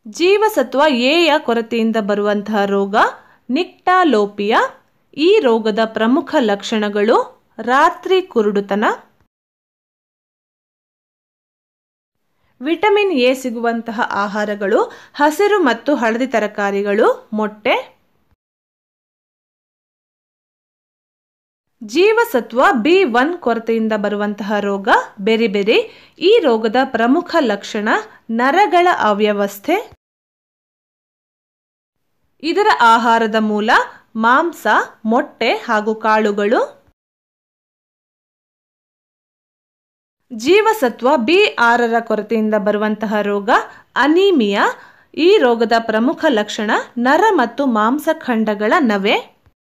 ಜೀವಸತ್ವ ಎಯ ಕೊರತೆಯಿಂದ ಬರುವಂತಹ ರೋಗ ನಿಕ್ಟಾಲೋಪಿಯಾ ಈ ರೋಗದ ಪ್ರಮುಖ ಲಕ್ಷಣಗಳು ರಾತ್ರಿ ಕುರುಡುತನ ವಿಟಮಿನ್ ಎ ಸಿಗುವಂತಹ ಆಹಾರಗಳು ಹಸಿರು ಮತ್ತು ಹಳದಿ ತರಕಾರಿಗಳು ಮೊಟ್ಟೆ ಜೀವಸತ್ವ ಬಿ ಒನ್ ಕೊರತೆಯಿಂದ ಬರುವಂತಹ ರೋಗ ಬೆರಿಬೆರಿ ಈ ರೋಗದ ಪ್ರಮುಖ ಲಕ್ಷಣ ನರಗಳ ಅವ್ಯವಸ್ಥೆ ಇದರ ಆಹಾರದ ಮೂಲ ಮಾಂಸ ಮೊಟ್ಟೆ ಹಾಗೂ ಕಾಳುಗಳು ಜೀವಸತ್ವ ಬಿ ಆರರ ಕೊರತೆಯಿಂದ ಬರುವಂತಹ ರೋಗ ಅನೀಮಿಯಾ ಈ ರೋಗದ ಪ್ರಮುಖ ಲಕ್ಷಣ ನರ ಮತ್ತು ಮಾಂಸಖಂಡಗಳ ನವೆ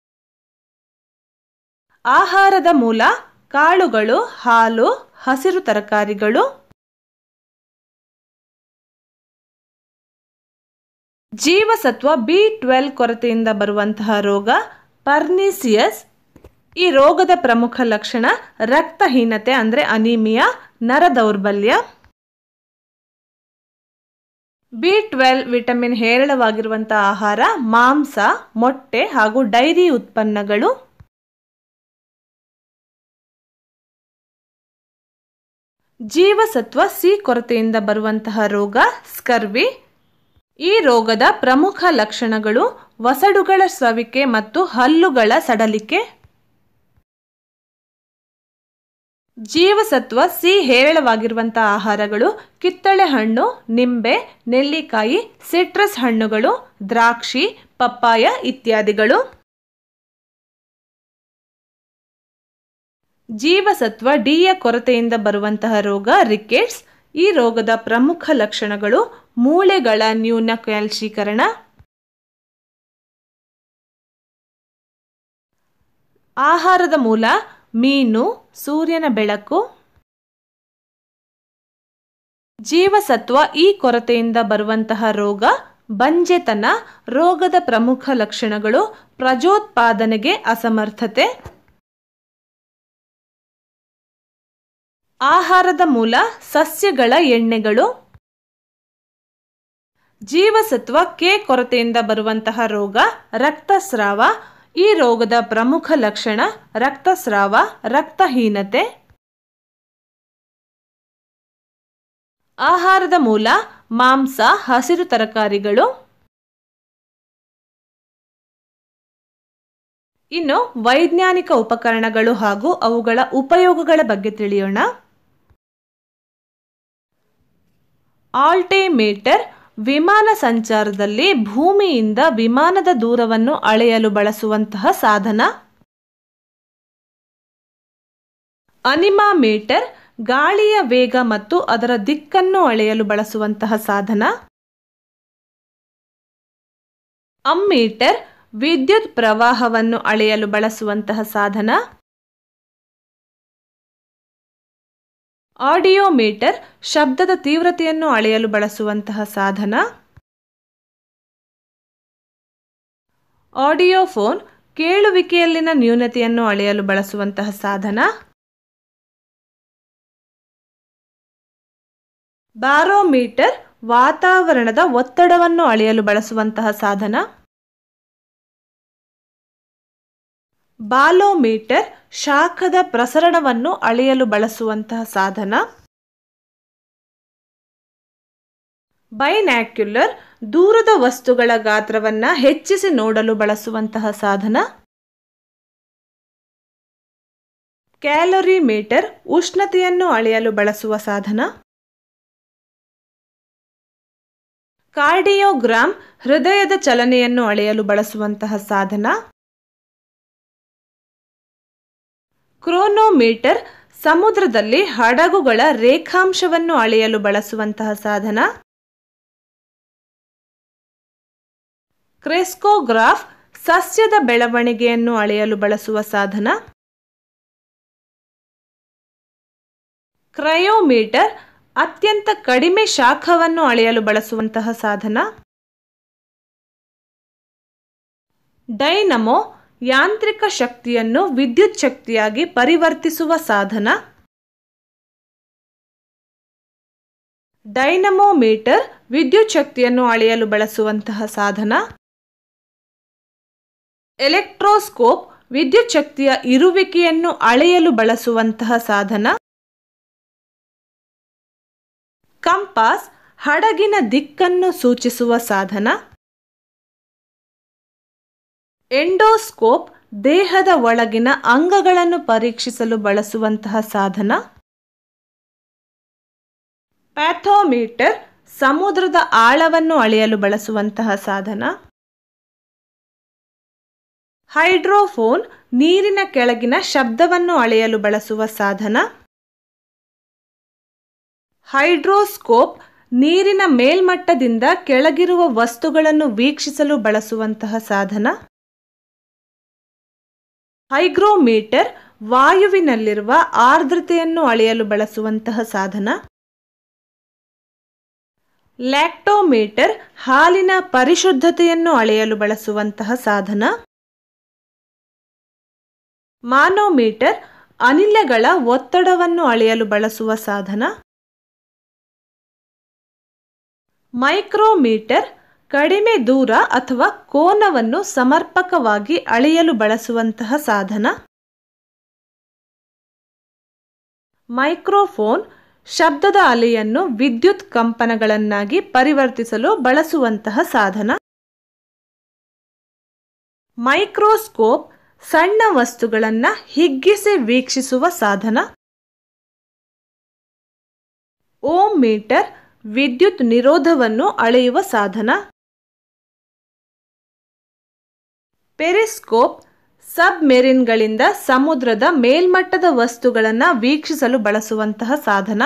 ಆಹಾರದ ಮೂಲ ಕಾಳುಗಳು ಹಾಲು ಹಸಿರು ತರಕಾರಿಗಳು ಜೀವಸತ್ವ ಬಿ ಟ್ವೆಲ್ ಕೊರತೆಯಿಂದ ಬರುವಂತಹ ರೋಗ ಪರ್ನಿಸಿಯಸ್ ಈ ರೋಗದ ಪ್ರಮುಖ ಲಕ್ಷಣ ರಕ್ತಹೀನತೆ ಅಂದರೆ ಅನಿಮಿಯಾ ನರ ದೌರ್ಬಲ್ಯ ಬಿ ಟ್ವೆಲ್ ವಿಟಮಿನ್ ಹೇರಳವಾಗಿರುವಂತಹ ಆಹಾರ ಮಾಂಸ ಮೊಟ್ಟೆ ಹಾಗೂ ಡೈರಿ ಉತ್ಪನ್ನಗಳು ಜೀವಸತ್ವ ಸಿ ಕೊರತೆಯಿಂದ ಬರುವಂತಹ ರೋಗ ಸ್ಕರ್ವಿ ಈ ರೋಗದ ಪ್ರಮುಖ ಲಕ್ಷಣಗಳು ವಸಡುಗಳ ಸ್ರವಿಕೆ ಮತ್ತು ಹಲ್ಲುಗಳ ಸಡಲಿಕೆ ಜೀವಸತ್ವ ಸಿ ಹೇರಳವಾಗಿರುವಂತಹ ಆಹಾರಗಳು ಕಿತ್ತಳೆ ಹಣ್ಣು ನಿಂಬೆ ನೆಲ್ಲಿಕಾಯಿ ಸಿಟ್ರಸ್ ಹಣ್ಣುಗಳು ದ್ರಾಕ್ಷಿ ಪಪ್ಪಾಯ ಇತ್ಯಾದಿಗಳು ಜೀವಸತ್ವ ಡಿಯ ಕೊರತೆಯಿಂದ ಬರುವಂತಹ ರೋಗ ರಿಕೆಟ್ಸ್ ಈ ರೋಗದ ಪ್ರಮುಖ ಲಕ್ಷಣಗಳು ಮೂಳೆಗಳ ನ್ಯೂನ ಕ್ಯಾಲ್ಶೀಕರಣ ಆಹಾರದ ಮೂಲ ಮೀನು ಸೂರ್ಯನ ಬೆಳಕು ಜೀವಸತ್ವ ಈ ಕೊರತೆಯಿಂದ ಬರುವಂತಹ ರೋಗ ಬಂಜೆತನ ರೋಗದ ಪ್ರಮುಖ ಲಕ್ಷಣಗಳು ಪ್ರಜೋತ್ಪಾದನೆಗೆ ಅಸಮರ್ಥತೆ ಆಹಾರದ ಮೂಲ ಸಸ್ಯಗಳ ಎಣ್ಣೆಗಳು ಜೀವಸತ್ವ ಕೆ ಕೊರತೆಯಿಂದ ಬರುವಂತಹ ರೋಗ ರಕ್ತಸ್ರಾವ ಈ ರೋಗದ ಪ್ರಮುಖ ಲಕ್ಷಣ ರಕ್ತಸ್ರಾವ ರಕ್ತಹೀನತೆ ಆಹಾರದ ಮೂಲ ಮಾಂಸ ಹಸಿರು ತರಕಾರಿಗಳು ಇನ್ನು ವೈಜ್ಞಾನಿಕ ಉಪಕರಣಗಳು ಹಾಗೂ ಅವುಗಳ ಉಪಯೋಗಗಳ ಬಗ್ಗೆ ತಿಳಿಯೋಣ ಆಲ್ಟಿಮೀಟರ್ ವಿಮಾನ ಸಂಚಾರದಲ್ಲಿ ಭೂಮಿಯಿಂದ ವಿಮಾನದ ದೂರವನ್ನು ಅಳೆಯಲು ಬಳಸುವಂತಹ ಸಾಧನ ಅನಿಮಾಮೀಟರ್ ಗಾಳಿಯ ವೇಗ ಮತ್ತು ಅದರ ದಿಕ್ಕನ್ನು ಅಳೆಯಲು ಬಳಸುವಂತಹ ಸಾಧನ ಅಮ್ಮೀಟರ್ ವಿದ್ಯುತ್ ಪ್ರವಾಹವನ್ನು ಅಳೆಯಲು ಬಳಸುವಂತಹ ಸಾಧನ ಆಡಿಯೋಮೀಟರ್ ಶಬ್ದದ ತೀವ್ರತೆಯನ್ನು ಅಳೆಯಲು ಬಳಸುವಂತಹ ಸಾಧನ ಆಡಿಯೋಫೋನ್ ಕೇಳುವಿಕೆಯಲ್ಲಿನ ನ್ಯೂನತೆಯನ್ನು ಅಳೆಯಲು ಬಳಸುವಂತಹ ಸಾಧನ ಬಾರೋಮೀಟರ್ ವಾತಾವರಣದ ಒತ್ತಡವನ್ನು ಅಳೆಯಲು ಬಳಸುವಂತಹ ಸಾಧನ ಬಾಲೋಮೀಟರ್ ಶಾಖದ ಪ್ರಸರಣವನ್ನು ಅಳೆಯಲು ಬಳಸುವಂತಹ ಸಾಧನ ಬೈನ್ಯಾಕ್ಯುಲರ್ ದೂರದ ವಸ್ತುಗಳ ಗಾತ್ರವನ್ನ ಹೆಚ್ಚಿಸಿ ನೋಡಲು ಬಳಸುವಂತಹ ಸಾಧನ ಕ್ಯಾಲೋರಿಮೀಟರ್ ಉಷ್ಣತೆಯನ್ನು ಅಳೆಯಲು ಬಳಸುವ ಸಾಧನ ಕಾರ್ಡಿಯೋಗ್ರಾಮ್ ಹೃದಯದ ಚಲನೆಯನ್ನು ಅಳೆಯಲು ಬಳಸುವಂತಹ ಸಾಧನ ಕ್ರೋನೋಮೀಟರ್ ಸಮುದ್ರದಲ್ಲಿ ಹಡಗುಗಳ ರೇಖಾಂಶವನ್ನು ಅಳೆಯಲು ಬಳಸುವಂತಹ ಸಾಧನ ಕ್ರೆಸ್ಕೋಗ್ರಾಫ್ ಸಸ್ಯದ ಬೆಳವಣಿಗೆಯನ್ನು ಅಳೆಯಲು ಬಳಸುವ ಸಾಧನ ಕ್ರಯೋಮೀಟರ್ ಅತ್ಯಂತ ಕಡಿಮೆ ಶಾಖವನ್ನು ಅಳೆಯಲು ಬಳಸುವಂತಹ ಸಾಧನ ಡೈನಮೋ ಯಾಂತ್ರಿಕ ಶಕ್ತಿಯನ್ನು ವಿದ್ಯುತ್ ಶಕ್ತಿಯಾಗಿ ಪರಿವರ್ತಿಸುವ ಸಾಧನ ಡೈನಮೋಮೀಟರ್ ವಿದ್ಯುತ್ ಶಕ್ತಿಯನ್ನು ಅಳೆಯಲು ಬಳಸುವಂತಹ ಸಾಧನ ಎಲೆಕ್ಟ್ರೋಸ್ಕೋಪ್ ವಿದ್ಯುತ್ ಶಕ್ತಿಯ ಇರುವಿಕೆಯನ್ನು ಅಳೆಯಲು ಬಳಸುವಂತಹ ಸಾಧನ ಕಂಪಾಸ್ ಹಡಗಿನ ದಿಕ್ಕನ್ನು ಸೂಚಿಸುವ ಸಾಧನ ಎಂಡೋಸ್ಕೋಪ್ ದೇಹದ ಒಳಗಿನ ಅಂಗಗಳನ್ನು ಪರೀಕ್ಷಿಸಲು ಬಳಸುವಂತಹ ಸಾಧನ ಪ್ಯಾಥೋಮೀಟರ್ ಸಮುದ್ರದ ಆಳವನ್ನು ಅಳೆಯಲು ಬಳಸುವಂತಹ ಸಾಧನ ಹೈಡ್ರೋಫೋನ್ ನೀರಿನ ಕೆಳಗಿನ ಶಬ್ದವನ್ನು ಅಳೆಯಲು ಬಳಸುವ ಸಾಧನ ಹೈಡ್ರೋಸ್ಕೋಪ್ ನೀರಿನ ಮೇಲ್ಮಟ್ಟದಿಂದ ಕೆಳಗಿರುವ ವಸ್ತುಗಳನ್ನು ವೀಕ್ಷಿಸಲು ಬಳಸುವಂತಹ ಸಾಧನ ಹೈಗ್ರೋಮೀಟರ್ ವಾಯುವಿನಲ್ಲಿರುವ ಆರ್ದ್ರತೆಯನ್ನು ಅಳೆಯಲು ಬಳಸುವಂತಹ ಸಾಧನ ಲ್ಯಾಕ್ಟೋಮೀಟರ್ ಹಾಲಿನ ಪರಿಶುದ್ಧತೆಯನ್ನು ಅಳೆಯಲು ಬಳಸುವಂತಹ ಸಾಧನ ಮಾನೋಮೀಟರ್ ಅನಿಲಗಳ ಒತ್ತಡವನ್ನು ಅಳೆಯಲು ಬಳಸುವ ಸಾಧನ ಮೈಕ್ರೋಮೀಟರ್ ಕಡಿಮೆ ದೂರ ಅಥವಾ ಕೋನವನ್ನು ಸಮರ್ಪಕವಾಗಿ ಅಳೆಯಲು ಬಳಸುವಂತಹ ಸಾಧನ ಮೈಕ್ರೋಫೋನ್ ಶಬ್ದದ ಅಲೆಯನ್ನು ವಿದ್ಯುತ್ ಕಂಪನಗಳನ್ನಾಗಿ ಪರಿವರ್ತಿಸಲು ಬಳಸುವಂತಹ ಸಾಧನ ಮೈಕ್ರೋಸ್ಕೋಪ್ ಸಣ್ಣ ವಸ್ತುಗಳನ್ನು ಹಿಗ್ಗಿಸಿ ವೀಕ್ಷಿಸುವ ಸಾಧನ ಓಮ್ ಮೀಟರ್ ವಿದ್ಯುತ್ ನಿರೋಧವನ್ನು ಅಳೆಯುವ ಸಾಧನ ಪೆರಿಸ್ಕೋಪ್ ಸಬ್ಮೆರಿನ್ಗಳಿಂದ ಸಮುದ್ರದ ಮೇಲ್ಮಟ್ಟದ ವಸ್ತುಗಳನ್ನು ವೀಕ್ಷಿಸಲು ಬಳಸುವಂತಹ ಸಾಧನ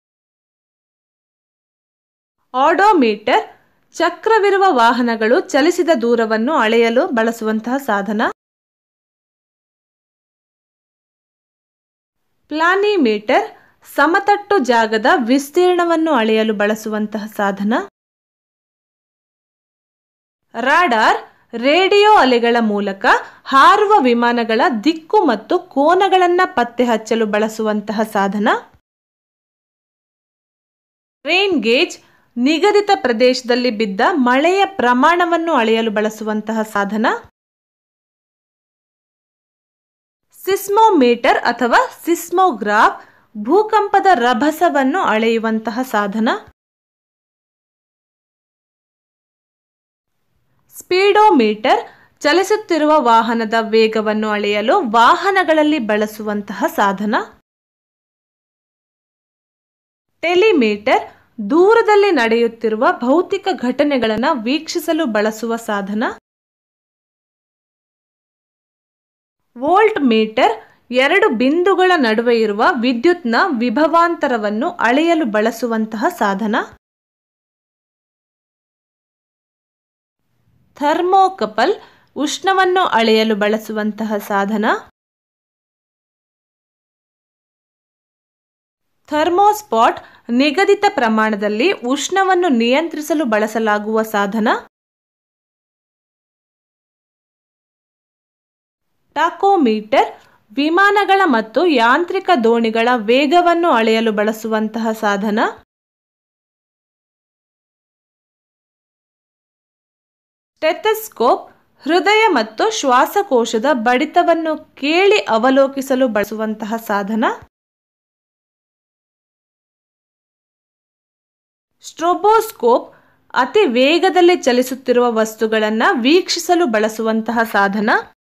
ಆಡೋಮೀಟರ್ ಚಕ್ರವಿರುವ ವಾಹನಗಳು ಚಲಿಸಿದ ದೂರವನ್ನು ಅಳೆಯಲು ಬಳಸುವಂತಹ ಸಾಧನ ಪ್ಲಾನಿಮೀಟರ್ ಸಮತಟ್ಟು ಜಾಗದ ವಿಸ್ತೀರ್ಣವನ್ನು ಅಳೆಯಲು ಬಳಸುವಂತಹ ಸಾಧನ ರಾಡಾರ್ ರೇಡಿಯೋ ಅಲೆಗಳ ಮೂಲಕ ಹಾರುವ ವಿಮಾನಗಳ ದಿಕ್ಕು ಮತ್ತು ಕೋನಗಳನ್ನು ಪತ್ತೆ ಹಚ್ಚಲು ಬಳಸುವಂತಹ ಸಾಧನ ರೈನ್ ಗೇಜ್ ನಿಗದಿತ ಪ್ರದೇಶದಲ್ಲಿ ಬಿದ್ದ ಮಳೆಯ ಪ್ರಮಾಣವನ್ನು ಅಳೆಯಲು ಬಳಸುವಂತಹ ಸಾಧನ ಸಿಸ್ಮೋಮೀಟರ್ ಅಥವಾ ಸಿಸ್ಮೋಗ್ರಾಫ್ ಭೂಕಂಪದ ರಭಸವನ್ನು ಅಳೆಯುವಂತಹ ಸಾಧನ ಸ್ಪೀಡೋಮೀಟರ್ ಚಲಿಸುತ್ತಿರುವ ವಾಹನದ ವೇಗವನ್ನು ಅಳೆಯಲು ವಾಹನಗಳಲ್ಲಿ ಬಳಸುವಂತಹ ಸಾಧನ ಟೆಲಿಮೀಟರ್ ದೂರದಲ್ಲಿ ನಡೆಯುತ್ತಿರುವ ಭೌತಿಕ ಘಟನೆಗಳನ್ನು ವೀಕ್ಷಿಸಲು ಬಳಸುವ ಸಾಧನ ವೋಲ್ಟ್ ಮೀಟರ್ ಎರಡು ಬಿಂದುಗಳ ನಡುವೆ ಇರುವ ವಿದ್ಯುತ್ನ ವಿಭವಾಂತರವನ್ನು ಅಳೆಯಲು ಬಳಸುವಂತಹ ಸಾಧನ ಥರ್ಮೋಕಪಲ್ ಉಷ್ಣವನ್ನು ಅಳೆಯಲು ಬಳಸುವಂತಹ ಸಾಧನ ಥರ್ಮೋಸ್ಪಾಟ್ ನಿಗದಿತ ಪ್ರಮಾಣದಲ್ಲಿ ಉಷ್ಣವನ್ನು ನಿಯಂತ್ರಿಸಲು ಬಳಸಲಾಗುವ ಸಾಧನ ಟಾಕೋಮೀಟರ್ ವಿಮಾನಗಳ ಮತ್ತು ಯಾಂತ್ರಿಕ ದೋಣಿಗಳ ವೇಗವನ್ನು ಅಳೆಯಲು ಬಳಸುವಂತಹ ಸಾಧನ ಸ್ಟೆಥಸ್ಕೋಪ್ ಹೃದಯ ಮತ್ತು ಶ್ವಾಸಕೋಶದ ಬಡಿತವನ್ನು ಕೇಳಿ ಅವಲೋಕಿಸಲು ಬಳಸುವಂತಹ ಸಾಧನ ಸ್ಟ್ರೋಬೋಸ್ಕೋಪ್ ಅತಿ ವೇಗದಲ್ಲಿ ಚಲಿಸುತ್ತಿರುವ ವಸ್ತುಗಳನ್ನು ವೀಕ್ಷಿಸಲು ಬಳಸುವಂತಹ ಸಾಧನ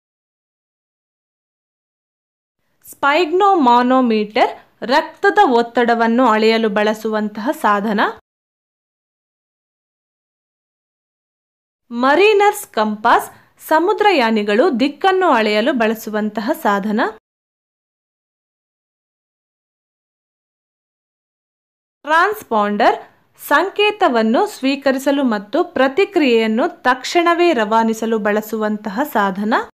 ಸ್ಪೈಗ್ನೋಮಾನೋಮೀಟರ್ ರಕ್ತದ ಒತ್ತಡವನ್ನು ಅಳೆಯಲು ಬಳಸುವಂತಹ ಸಾಧನ ಮರೀನರ್ಸ್ ಕಂಪಾಸ್ ಸಮುದ್ರಯಾನಿಗಳು ದಿಕ್ಕನ್ನು ಅಳೆಯಲು ಬಳಸುವಂತಹ ಸಾಧನ ಟ್ರಾನ್ಸ್ಪಾಂಡರ್ ಸಂಕೇತವನ್ನು ಸ್ವೀಕರಿಸಲು ಮತ್ತು ಪ್ರತಿಕ್ರಿಯೆಯನ್ನು ತಕ್ಷಣವೇ ರವಾನಿಸಲು ಬಳಸುವಂತಹ ಸಾಧನ